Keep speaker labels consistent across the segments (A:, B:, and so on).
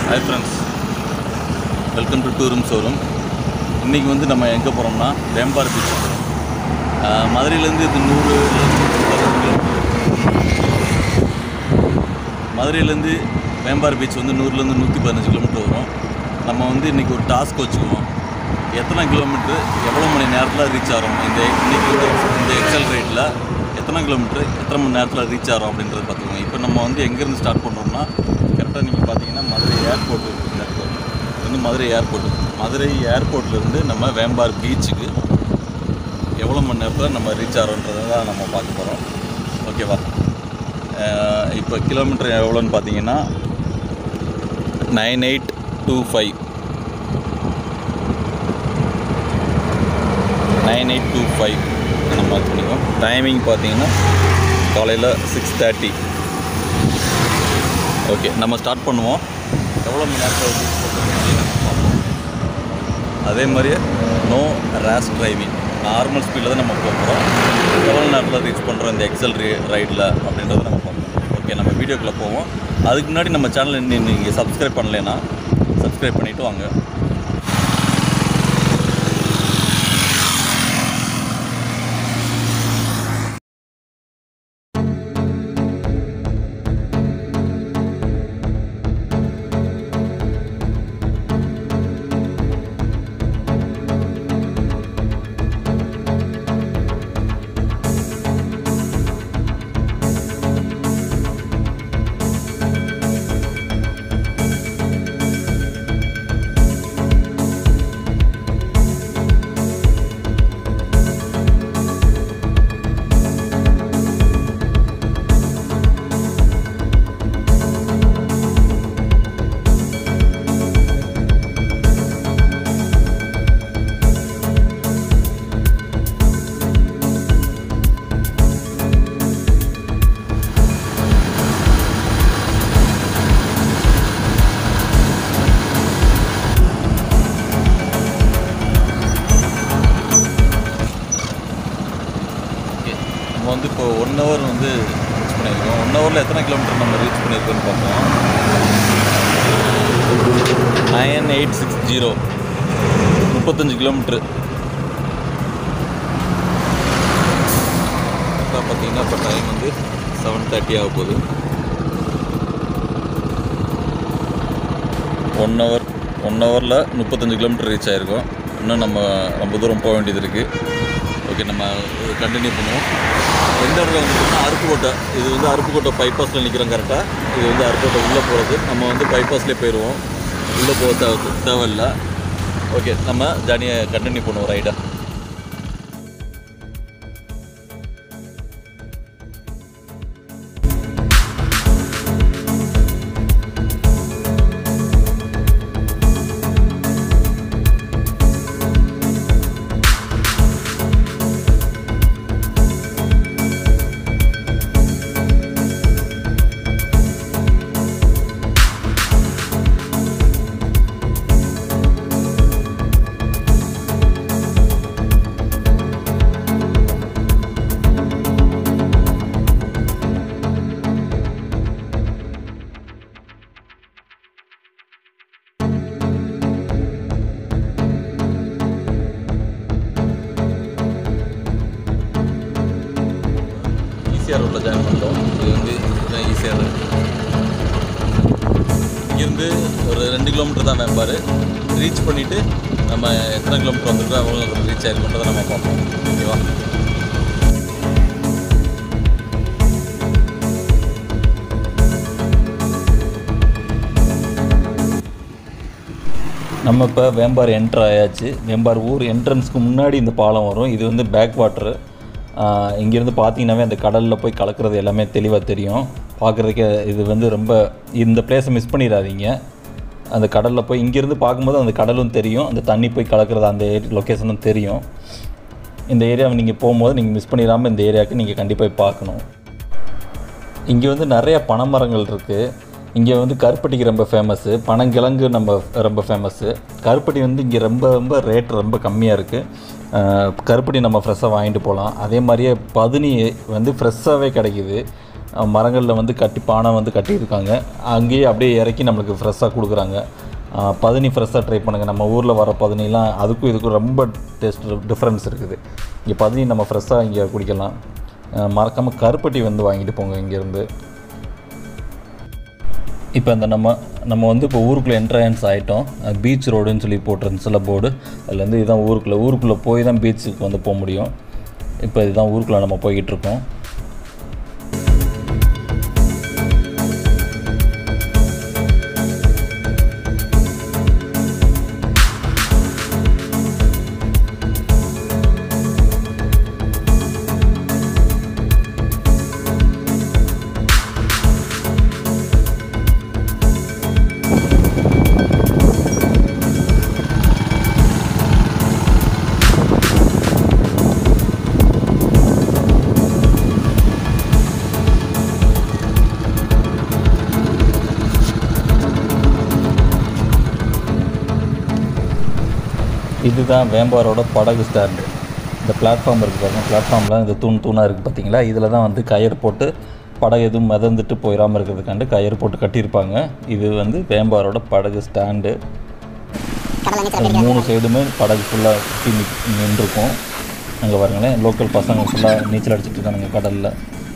A: Hi friends welcome to டூரும் showroom இன்றைக்கி வந்து நம்ம எங்கே போகிறோம்னா வேம்பார் பீச் போகிறோம் மதுரையிலேருந்து இது நூறு மதுரையிலேருந்து வேம்பார் பீச் வந்து நூறுலேருந்து நூற்றி பதினஞ்சு கிலோமீட்டர் வரும் நம்ம வந்து இன்றைக்கி ஒரு டாஸ்க் வச்சுக்குவோம் எத்தனை கிலோமீட்டர் எவ்வளோ மணி நேரத்தில் ரீச் ஆகிறோம் இந்த இன்றைக்கி வந்து இந்த எக்ஸல் ரேட்டில் எத்தனை கிலோமீட்டர் எத்தனை மணி நேரத்தில் ரீச் ஆகிறோம் அப்படின்றத பார்த்துக்கோங்க இப்போ நம்ம வந்து எங்கேருந்து ஸ்டார்ட் பண்ணுறோம்னா கரெக்டாக நீங்கள் பார்த்தீங்கன்னா மதுரை ஏர்போர்ட் இருக்குது இந்த இடத்துல. இது வந்து மதுரை ஏர்போர்ட் மதுரை ஏர்போர்ட்லேருந்து நம்ம வேம்பார் பீச்சுக்கு எவ்வளோ மணி நேரத்தில் நம்ம ரீச் ஆகிறோன்றதை தான் நம்ம பார்க்க போகிறோம் ஓகேவா அஹ் இப்போ கிலோமீட்டர் எவ்வளோன்னு பார்த்தீங்கன்னா nine eight two five nine eight two five நம்ம மார்க் பண்ணிக்கோம் டைமிங் பார்த்தீங்கன்னா காலையில் சிக்ஸ் தேர்ட்டி ஓகே நம்ம ஸ்டார்ட் பண்ணுவோம் எவ்வளோ மணி நேரத்தில் reach பண்றோம் அப்படின்னு நம்ம பார்ப்போம் அதே மாதிரியே நோ ரேஷ் டிரைவிங் நார்மல் ஸ்பீடில் தான் நம்ம போக போகிறோம் எவ்வளோ நேரத்தில் ரீச் பண்ணுறோம் இந்த எக்ஸல் ரைடில் அப்படின்றத நம்ம பார்ப்போம் ஓகே நம்ம வீடியோக்குள்ளே போவோம் அதுக்கு முன்னாடி நம்ம சேனல் இன்னும் நீங்கள் சப்ஸ்கிரைப் பண்ணலைன்னா சப்ஸ்கிரைப் பண்ணிவிட்டு வாங்க ஓகே நம்ம வந்து இப்போ ஒன் ஹவர் வந்து ரீச் பண்ணியிருக்கோம் ஒன் ஹவரில் எத்தனை கிலோமீட்டர் நம்ம ரீச் பண்ணியிருக்கோம்னு பார்ப்போம் நைன் எயிட் சிக்ஸ் ஜீரோ முப்பத்தஞ்சு கிலோமீட்ரு கரெக்டாக பார்த்தீங்கன்னா இப்போ டைம் வந்து செவன் தேர்ட்டி ஆக போகுது ஒன் ஹவர் ஒன் ஹவரில் முப்பத்தஞ்சு கிலோமீட்டர் ரீச் ஆகிருக்கோம் இன்னும் நம்ம ரொம்ப தூரம் போக வேண்டியது இருக்குது ஓகே நம்ம கண்டினியூ பண்ணுவோம் எந்த இடத்துல வந்துட்டோம்னா அருப்புக்கோட்டை இது வந்து அருப்புக்கோட்டை பைபாஸில் நிற்கிறோம் கரெக்டாக இது வந்து அருப்புக்கோட்டை உள்ளே போகிறது நம்ம வந்து பைபாஸ்லேயே போயிடுவோம் உள்ளே போக தேவை தேவையில்ல ஓகே நம்ம ஜானியை கண்டினியூ பண்ணுவோம் ரைடை ஈசிஆர் ரோட்டில் ஜாயின் பண்ணிட்டோம் இது வந்து இதுதான் ஈசிஆர் இங்கேருந்து ஒரு ரெண்டு கிலோமீட்டர் தான் வேம்பார் ரீச் பண்ணிவிட்டு நம்ம எத்தனை கிலோமீட்டர் வந்திருக்கோம் எவ்வளோ ரீச் ஆயிருக்கோன்றதை நம்ம பார்ப்போம் ஓகேவா நம்ம இப்போ வேம்பார் என்ட்ரு ஆயாச்சு வேம்பார் ஊர் என்ட்ரன்ஸ்க்கு முன்னாடி இந்த பாலம் வரும் இது வந்து பேக் வாட்ரு இங்கேருந்து பார்த்தீங்கன்னாவே அந்த கடலில் போய் கலக்கிறது எல்லாமே தெளிவாக தெரியும் பார்க்குறதுக்கே இது வந்து ரொம்ப இந்த பிளேஸை மிஸ் பண்ணிடாதீங்க அந்த கடலில் போய் இங்கேருந்து பார்க்கும்போது அந்த கடலும் தெரியும் அந்த தண்ணி போய் கலக்கிறது அந்த லொக்கேஷனும் தெரியும் இந்த ஏரியாவை நீங்கள் போகும்போது நீங்கள் மிஸ் பண்ணிடாமல் இந்த ஏரியாவுக்கு நீங்கள் கண்டிப்பாக போய் பார்க்கணும் இங்கே வந்து நிறைய பனைமரங்கள் இருக்குது இங்கே வந்து கருப்பட்டிக்கு ரொம்ப ஃபேமஸ்ஸு பனங்கிழங்கு நம்ம ரொம்ப ஃபேமஸ்ஸு கருப்பட்டி வந்து இங்கே ரொம்ப ரொம்ப ரேட் ரொம்ப கம்மியாக இருக்குது கருப்பட்டி நம்ம ஃப்ரெஷ்ஷாக வாங்கிட்டு போகலாம் அதே மாதிரியே பதுனி வந்து ஃப்ரெஷ்ஷாகவே கிடைக்கிது மரங்களில் வந்து கட்டி பானை வந்து கட்டியிருக்காங்க அங்கேயே அப்படியே இறக்கி நம்மளுக்கு ஃப்ரெஷ்ஷாக கொடுக்குறாங்க ஆஹ் பதனி ஃப்ரெஷ்ஷாக ட்ரை பண்ணுங்கள் நம்ம ஊரில் வர பதனிலாம் அதுக்கும் இதுக்கும் ரொம்ப டேஸ்ட் டிஃப்ரென்ஸ் இருக்குது இங்கே பதனி நம்ம ஃப்ரெஷ்ஷாக இங்கே குடிக்கலாம் மறக்காமல் கருப்பட்டி வந்து வாங்கிட்டு போங்க இங்கேருந்து இப்போ இந்த நம்ம நம்ம வந்து இப்போ ஊருக்குள்ளே என்ட்ரன்ஸ் ஆகிட்டோம் பீச் ரோடுன்னு சொல்லி போட்டிருந்துச்சுல போர்டு அதுலேருந்து இதுதான் ஊருக்குள்ளே ஊருக்குள்ளே போய் தான் பீச்சுக்கு வந்து போக முடியும் இப்போ இதுதான் ஊருக்குள்ளே நம்ம போய்கிட்டு இருக்கோம் இதுதான் வேம்பாரோட படகு ஸ்டாண்டு இந்த பிளாட்ஃபார்ம் இருக்குது பாருங்க பிளாட்ஃபார்மில் இந்த தூண் தூணாக இருக்குது பார்த்தீங்களா இதில் தான் வந்து கயிறு போட்டு படகு எதுவும் மிதந்துட்டு போயிடாமல் இருக்கிறதுக்காண்டு கயிறு போட்டு கட்டியிருப்பாங்க இது வந்து வேம்பாரோட படகு ஸ்டாண்டு அது மூணு சைடுமே படகு ஃபுல்லாக சுற்றி நிக் நின்றுருக்கும் அங்கே பாருங்களேன் லோக்கல் பசங்க ஃபுல்லாக நீச்சல் அடிச்சிட்டு இருக்கானுங்க கடலில்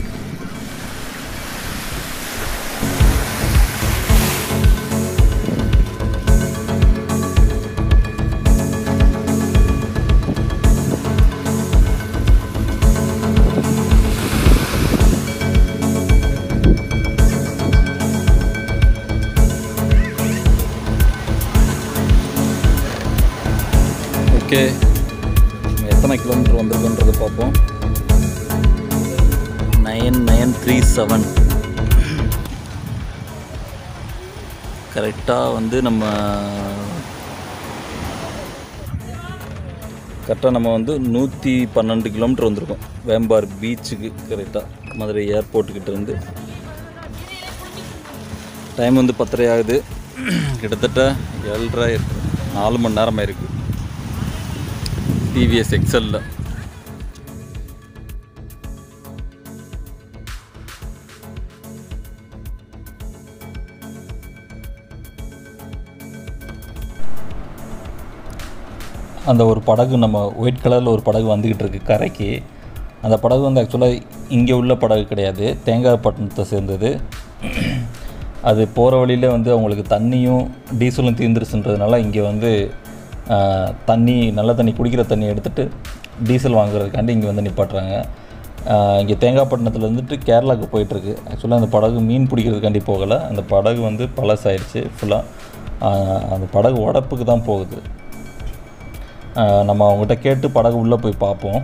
A: ஓகே எத்தனை கிலோமீட்டர் வந்திருக்குன்றது பார்ப்போம் நைன் நைன் த்ரீ செவன் கரெக்டாக வந்து நம்ம கரெக்டாக நம்ம வந்து நூற்றி பன்னெண்டு கிலோமீட்டர் வந்திருக்கோம் வேம்பார் பீச்சுக்கு கரெக்டாக மதுரை ஏர்போர்ட்டுக்கிட்ட இருந்து டைம் வந்து பத்தரை ஆகுது கிட்டத்தட்ட ஏழரை இருக்கு நாலு மணி நேரம் ஆயிருக்கு டிவிஎஸ் எக்ஸலில் அந்த ஒரு படகு நம்ம ஒயிட் கலரில் ஒரு படகு வந்துக்கிட்டு இருக்கு கரைக்கு அந்த படகு வந்து ஆக்சுவலாக இங்கே உள்ள படகு கிடையாது தேங்காய்பட்டினத்தை சேர்ந்தது அது போகிற வழியில் வந்து அவங்களுக்கு தண்ணியும் டீசலும் தீர்ந்துருச்சுன்றதுனால இங்கே வந்து ஆஹ், தண்ணி நல்ல தண்ணி குடிக்கிற தண்ணி எடுத்துகிட்டு டீசல் வாங்குறதுக்காண்டி இங்கே வந்து நிப்பாட்டுறாங்க ஆஹ், இங்கே தேங்காய்பட்டினத்தில் இருந்துட்டு கேரளாவுக்கு போயிட்டுருக்கு ஆக்சுவலாக அந்த படகு மீன் பிடிக்கிறதுக்காண்டி போகலை அந்த படகு வந்து பழசாயிடுச்சு ஃபுல்லாக அந்த படகு உடப்புக்கு தான் போகுது ஆஹ், நம்ம அவங்ககிட்ட கேட்டு படகு உள்ளே போய் பார்ப்போம்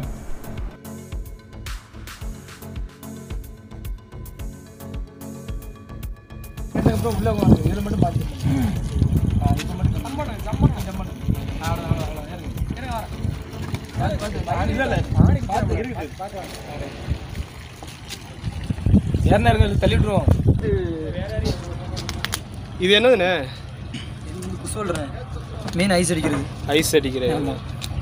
B: அதுக்கப்புறம் உள்ள போகணும் இதில் மட்டும் பார்த்துக்கோங்க இப்போ மட்டும் ஜம்மனு ஜம்மனு ஜம்மனு அவ்வளோ அவ்வளோ அவ்வளோ இறங்கு இறங்க வரேன் இல்லை இல்லை பார்த்து இருக்குது ஏறினா இருங்க தள்ளி விட்டுருவோம்
C: இது என்னதுண்ணே
B: சொல்கிறேன் மீன் ஐஸ் அடிக்கிறது
C: ஐஸ் அடிக்கிற
B: ஆமாம்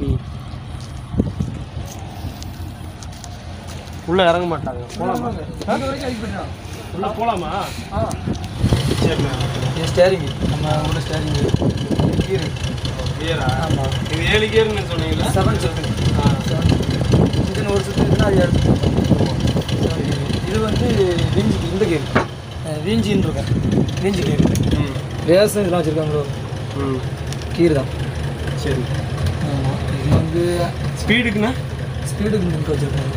C: உள்ள இறங்க மாட்டாங்க போலாமா
B: அங்கே வரைக்கும் ஐஸ் பண்ணிடலாம்
C: உள்ள போலாமா
B: ஆ
C: சரிண்ணே
B: இது ஸ்டேரிங் நம்ம உள்ள ஸ்டேரிங் கீரை
C: கியரா
B: ஆமாம்
C: இது ஏழு கியர்னு சொன்னீங்களா
B: செவன் செவன்
C: ஆ
B: இன்ஜின் ஒரு சுற்று இருக்குன்னா அது எடுத்து இது வந்து வீஞ்சி இந்த கேர் வீஞ்சின்னு இருக்கும் வீஞ்சி கேர்
C: ம்
B: ரேசன் இதெல்லாம் வச்சுருக்காங்க
C: ம்
B: கீர் தான்
C: சரி
B: ஆமாம் இது வந்து
C: ஸ்பீடுக்குண்ணா
B: ஸ்பீடுக்கு நின்று வச்சுருக்காங்க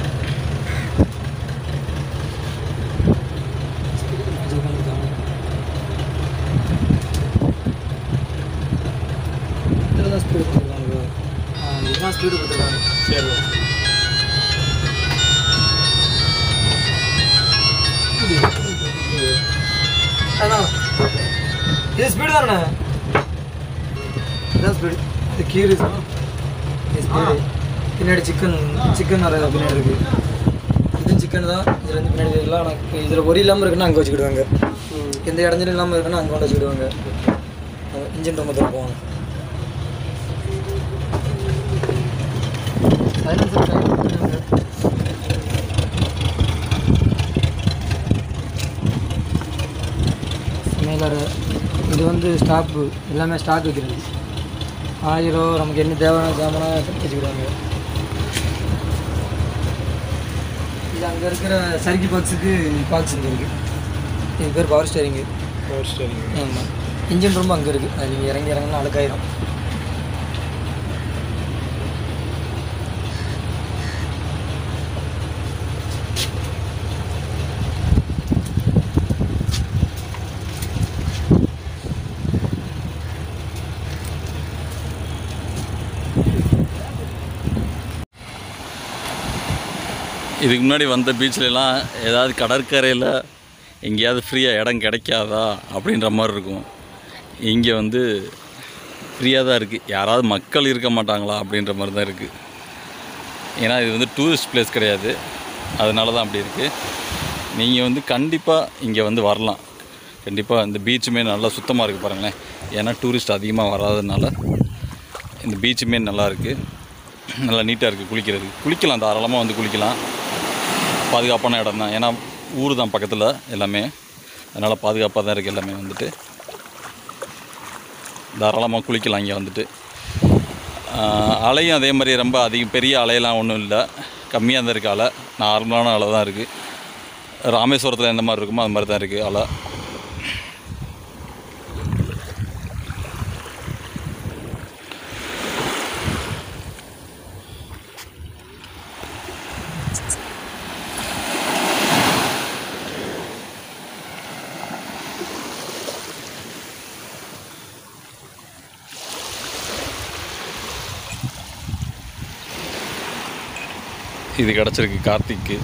B: இதில் தான் ஸ்பீடு கொடுத்துருக்காங்க இதுதான் ஸ்பீடு கொடுத்துருக்காங்க
C: சரி
B: அண்ணா இது ஸ்பீடு தானே இதான் ஸ்பீடு இது கீர் இது ஸ்பீடு பின்னாடி சிக்கன் சிக்கன் நிறைய பின்னாடி இருக்கு இது சிக்கன் தான் இதில் வந்து பின்னாடி எல்லாம் எனக்கு இதில் ஒரு இல்லாமல் இருக்குன்னா அங்கே வச்சுக்கிடுவாங்க எந்த இடஞ்சலும் இல்லாமல் இருக்குன்னா அங்கே கொண்டு வச்சுக்கிடுவாங்க இன்ஜின் ரொம்ப தூரம் போவாங்க Silencer கையில கொடுத்துருக்காங்க. மேலறை இது வந்து ஸ்டாப்பு எல்லாமே ஸ்டாக் வைக்கிறது ஆயிரம் நமக்கு என்ன தேவையான ஜாமானா வச்சுக்கிடுவாங்க இது அங்கே இருக்கிற சர்க்கி பாக்ஸுக்கு பாக்ஸ் இங்கே இருக்குது இது பேர் பவர் ஸ்டேரிங்கு
C: பவர் ஸ்டேரிங்
B: ஆமாம் இன்ஜின் ரூம் அங்கே இருக்குது அது நீங்கள் இறங்கி இறங்கினா அழுக்காயிரும்
A: இதுக்கு முன்னாடி வந்த பீச்லலாம் ஏதாவது கடற்கரையில் எங்கேயாவது ஃப்ரீயாக இடம் கிடைக்காதா அப்படின்ற மாதிரி இருக்கும் இங்கே வந்து ஃப்ரீயாக தான் இருக்குது யாராவது மக்கள் இருக்க மாட்டாங்களா அப்படின்ற மாதிரி தான் இருக்குது ஏன்னா இது வந்து டூரிஸ்ட் பிளேஸ் கிடையாது அதனால தான் அப்படி இருக்குது நீங்கள் வந்து கண்டிப்பாக இங்கே வந்து வரலாம் கண்டிப்பாக இந்த பீச்சுமே நல்லா சுத்தமாக இருக்குது பாருங்களேன் ஏன்னா டூரிஸ்ட் அதிகமாக வராதனால இந்த பீச்சுமே நல்லா இருக்குது நல்லா நீட்டாக இருக்குது குளிக்கிறது குளிக்கலாம் தாராளமாக வந்து குளிக்கலாம் பாதுகாப்பான இடம் தான் ஏன்னா ஊர் தான் பக்கத்தில் எல்லாமே அதனால் பாதுகாப்பாக தான் இருக்குது எல்லாமே வந்துட்டு தாராளமாக குளிக்கலாம் இங்கே வந்துட்டு ஆஹ் அலையும் அதே மாதிரி ரொம்ப அதிகம் பெரிய அலையெல்லாம் ஒன்றும் இல்லை கம்மியாக தான் இருக்குது அலை நார்மலான அலை தான் இருக்குது ராமேஸ்வரத்தில் எந்த மாதிரி இருக்குமோ அது மாதிரி தான் இருக்குது அலை இது கிடச்சிருக்கு கார்த்திக்கு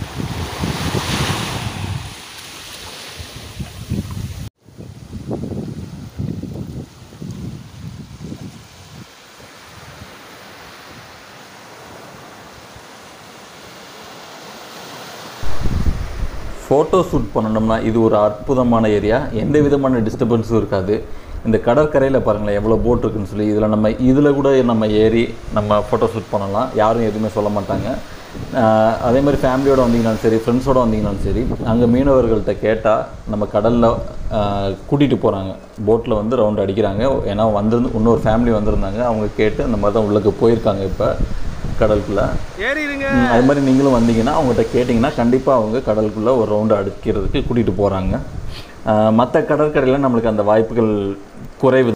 A: ஃபோட்டோ ஷூட் பண்ணணும்னா இது ஒரு அற்புதமான ஏரியா எந்த விதமான டிஸ்டர்பன்ஸும் இருக்காது இந்த கடற்கரையில் பாருங்களேன் எவ்வளோ போட் இருக்குன்னு சொல்லி இதில் நம்ம இதில் கூட நம்ம ஏறி நம்ம ஃபோட்டோ ஷூட் பண்ணலாம் யாரும் எதுவுமே சொல்ல மாட்டாங்க ஆஹ் அதே மாதிரி ஃபேமிலியோட வந்தீங்கனாலும் சரி ஃப்ரெண்ட்ஸோட வந்தீங்கனாலும் சரி அங்கே மீனவர்கள்ட்ட கேட்டால் நம்ம கடலில் கூட்டிகிட்டு போகிறாங்க போட்டில் வந்து ரவுண்ட் அடிக்கிறாங்க ஏன்னா வந்திருந்து இன்னொரு ஃபேமிலி வந்திருந்தாங்க அவங்க கேட்டு அந்த மாதிரி தான் உள்ளுக்கு போயிருக்காங்க இப்போ கடலுக்குள்ளே
C: ஏறிடுங்க
A: ம், அது மாதிரி நீங்களும் வந்தீங்கன்னா அவங்ககிட்ட கேட்டிங்கன்னா கண்டிப்பாக அவங்க கடலுக்குள்ளே ஒரு ரவுண்டு அடிக்கிறதுக்கு கூட்டிகிட்டு போகிறாங்க மற்ற கடற்கரையில் நம்மளுக்கு அந்த வாய்ப்புகள் குறைவு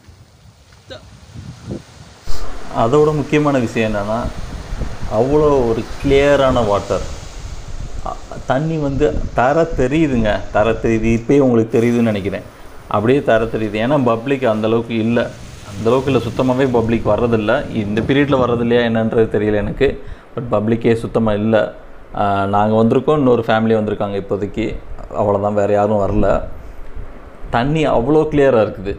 A: அதோட முக்கியமான விஷயம் என்னென்னா அவ்வளோ ஒரு கிளியரான வாட்டர் தண்ணி வந்து தர தெரியுதுங்க தர தெரியுது இப்போயே உங்களுக்கு தெரியுதுன்னு நினைக்கிறேன் அப்படியே தர தெரியுது ஏன்னா பப்ளிக் அந்தளவுக்கு இல்லை அந்தளவுக்கு இல்லை சுத்தமாகவே பப்ளிக் வர்றதில்ல இந்த பீரியடில் வர்றதில்லையா என்னன்றது தெரியல எனக்கு பட் பப்ளிக்கே சுத்தமாக இல்லை நாங்கள் வந்திருக்கோம் இன்னொரு ஃபேமிலி வந்திருக்காங்க இப்போதைக்கு அவ்வளோதான் வேறு யாரும் வரல தண்ணி அவ்வளோ கிளியராக இருக்குது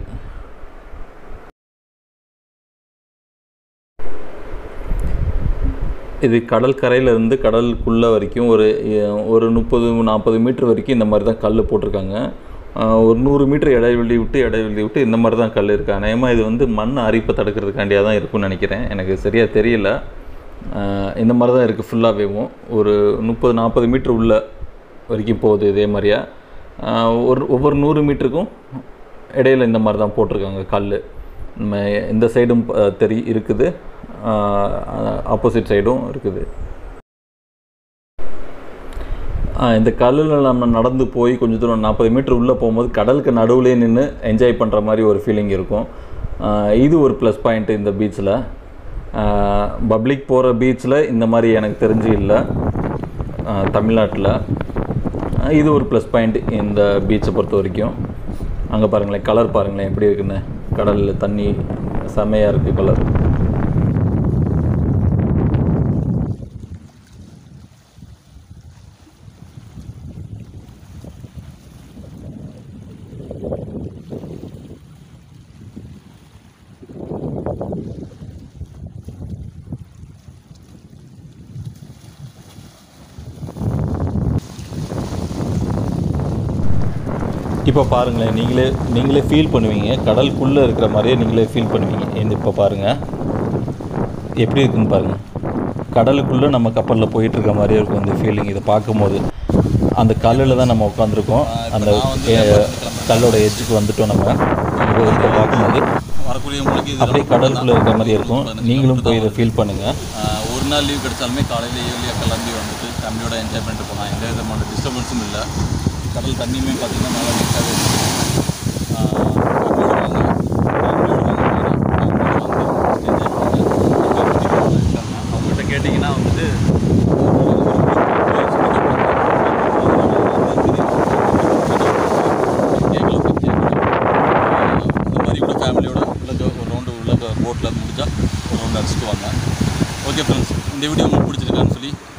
A: இது கடல் கரையிலேருந்து கடலுக்குள்ளே வரைக்கும் ஒரு அஹ், ஒரு முப்பது நாற்பது மீட்டர் வரைக்கும் இந்த மாதிரி தான் கல் போட்டிருக்காங்க அஹ், ஒரு நூறு மீட்டர் இடைவெளி விட்டு இடைவெளி விட்டு இந்த மாதிரி தான் கல் இருக்கு அநேகமாக இது வந்து மண் அரிப்பை தடுக்கிறதுக்காண்டியாக தான் இருக்கும்னு நினைக்கிறேன் எனக்கு சரியாக தெரியல அஹ், இந்த மாதிரி தான் இருக்குது ஃபுல்லாகவேவும் ஒரு முப்பது நாற்பது மீட்டர் உள்ள வரைக்கும் போகுது இதே மாதிரியா அஹ், ஒரு ஒவ்வொரு நூறு மீட்டருக்கும் இடையில இந்த மாதிரி தான் போட்டிருக்காங்க கல் நம்ம இந்த சைடும் அஹ், தெரி இருக்குது ஆப்போசிட் சைடும் இருக்குது ஆஹ் இந்த கல்லில் நம்ம நடந்து போய் கொஞ்சம் தூரம் நாற்பது மீட்டர் உள்ளே போகும்போது கடலுக்கு நடுவுலேயே நின்று என்ஜாய் பண்ணுற மாதிரி ஒரு ஃபீலிங் இருக்கும் ஆஹ் இது ஒரு ப்ளஸ் பாயிண்ட் இந்த பீச்சில் பப்ளிக் போகிற பீச்சில் இந்த மாதிரி எனக்கு தெரிஞ்சு இல்லை தமிழ்நாட்டில் ஆஹ் இது ஒரு ப்ளஸ் பாயிண்ட் இந்த பீச்சை பொறுத்த வரைக்கும் அங்கே பாருங்களேன் கலர் பாருங்களேன் எப்படி இருக்குன்னு கடலில் தண்ணி செமையாக இருக்குது கலர் இப்போ பாருங்களேன் நீங்களே நீங்களே ஃபீல் பண்ணுவீங்க கடலுக்குள்ளே இருக்கிற மாதிரியே நீங்களே ஃபீல் பண்ணுவீங்க இந்த இப்போ பாருங்கள் எப்படி இருக்குன்னு பாருங்கள் கடலுக்குள்ளே நம்ம கப்பலில் போயிட்டு இருக்க மாதிரியே இருக்கும் இந்த ஃபீலிங் இதை பார்க்கும்போது அந்த கல்லில் தான் நம்ம உட்காந்துருக்கோம் அந்த கல்லோட எட்ஜுக்கு வந்துட்டோம் நம்ம இப்போ இதை பார்க்கும்போது
D: வரக்கூடியவங்களுக்கு இது
A: அப்படியே கடலுக்குள்ளே இருக்க மாதிரி இருக்கும் நீங்களும் போய் இதை ஃபீல் பண்ணுங்கள்
D: ஆஹ் ஒரு நாள் லீவ் கிடைச்சாலுமே காலையில் ஏர்லியாக கிளம்பி வந்துட்டு ஃபேமிலியோட என்ஜாய் பண்ணிட்டு போகலாம் எந்த விதமான டிஸ்டர்பன்ஸும் இல்லை கடல் தண்ணியுமே பார்த்தீங்கன்னா நல்லா நீட்டாகவே இருக்குது அவங்ககிட்ட கேட்டிங்கன்னா வந்துட்டு கேட்கலாம் கேட்கலாம் இந்த மாதிரி கூட ஃபேமிலியோட உள்ள ஒரு ரவுண்டு உள்ள போட்டில் முடிஞ்சால் ஒரு ரவுண்டு அடிச்சுட்டு வாங்க ஓகே ஃப்ரெண்ட்ஸ் இந்த வீடியோ உங்களுக்கு பிடிச்சிருக்கான்னு சொல்லி